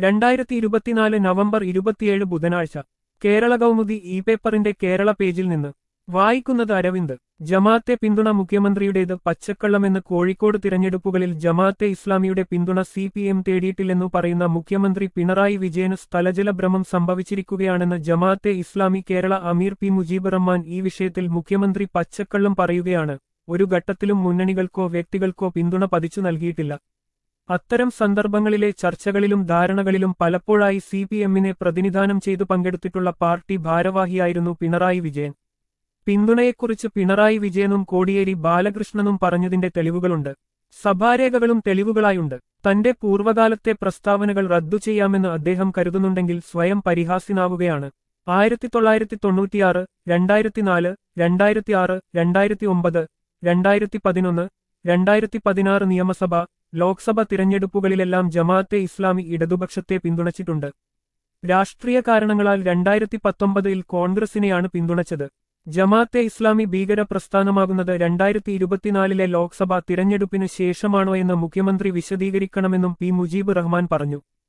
രണ്ടായിരത്തി ഇരുപത്തിനാല് നവംബർ ഇരുപത്തിയേഴ് ബുധനാഴ്ച കേരള കൗമുദി ഇ പേപ്പറിന്റെ കേരള പേജിൽ നിന്ന് വായിക്കുന്നത് അരവിന്ദ് ജമാഅത്തെ പിന്തുണ മുഖ്യമന്ത്രിയുടേത് പച്ചക്കള്ളമെന്ന് കോഴിക്കോട് തിരഞ്ഞെടുപ്പുകളിൽ ജമാഅത്തെ ഇസ്ലാമിയുടെ പിന്തുണ സി പി എം തേടിയിട്ടില്ലെന്നു പറയുന്ന മുഖ്യമന്ത്രി പിണറായി വിജയന് സ്ഥലജല ഭ്രമം സംഭവിച്ചിരിക്കുകയാണെന്ന് ജമാഅത്തെ ഇസ്ലാമി കേരള അമീർ പി മുജീബ് റഹ്മാൻ ഈ വിഷയത്തിൽ മുഖ്യമന്ത്രി പച്ചക്കള്ളം പറയുകയാണ് ഒരു ഘട്ടത്തിലും മുന്നണികൾക്കോ വ്യക്തികൾക്കോ പിന്തുണ പതിച്ചു നൽകിയിട്ടില്ല അത്തരം സന്ദർഭങ്ങളിലെ ചർച്ചകളിലും ധാരണകളിലും പലപ്പോഴായി സി പി എമ്മിനെ പ്രതിനിധാനം ചെയ്തു പങ്കെടുത്തിട്ടുള്ള പാർട്ടി ഭാരവാഹിയായിരുന്നു പിണറായി വിജയൻ പിന്തുണയെക്കുറിച്ച് പിണറായി വിജയനും കോടിയേരി ബാലകൃഷ്ണനും പറഞ്ഞതിന്റെ തെളിവുകളുണ്ട് സഭാരേഖകളും തെളിവുകളായുണ്ട് തന്റെ പൂർവ്വകാലത്തെ പ്രസ്താവനകൾ റദ്ദു ചെയ്യാമെന്ന് അദ്ദേഹം കരുതുന്നുണ്ടെങ്കിൽ സ്വയം പരിഹാസ്യനാവുകയാണ് ആയിരത്തി തൊള്ളായിരത്തി തൊണ്ണൂറ്റിയാറ് രണ്ടായിരത്തിനാല് രണ്ടായിരത്തിയാറ് രണ്ടായിരത്തി ഒമ്പത് രണ്ടായിരത്തി പതിനൊന്ന് രണ്ടായിരത്തി പതിനാറ് നിയമസഭ ലോക്സഭ തിരഞ്ഞെടുപ്പുകളിലെല്ലാം ജമാഅത്തെ ഇസ്ലാമി ഇടതുപക്ഷത്തെ പിന്തുണച്ചിട്ടുണ്ട് രാഷ്ട്രീയ കാരണങ്ങളാൽ രണ്ടായിരത്തി പത്തൊമ്പതിൽ കോൺഗ്രസിനെയാണ് പിന്തുണച്ചത് ജമാഅത്തെ ഇസ്ലാമി ഭീകര പ്രസ്ഥാനമാകുന്നത് രണ്ടായിരത്തി ഇരുപത്തിനാലിലെ ലോക്സഭ തിരഞ്ഞെടുപ്പിന് ശേഷമാണോ എന്ന് മുഖ്യമന്ത്രി വിശദീകരിക്കണമെന്നും പി മുജീബ് റഹ്മാൻ പറഞ്ഞു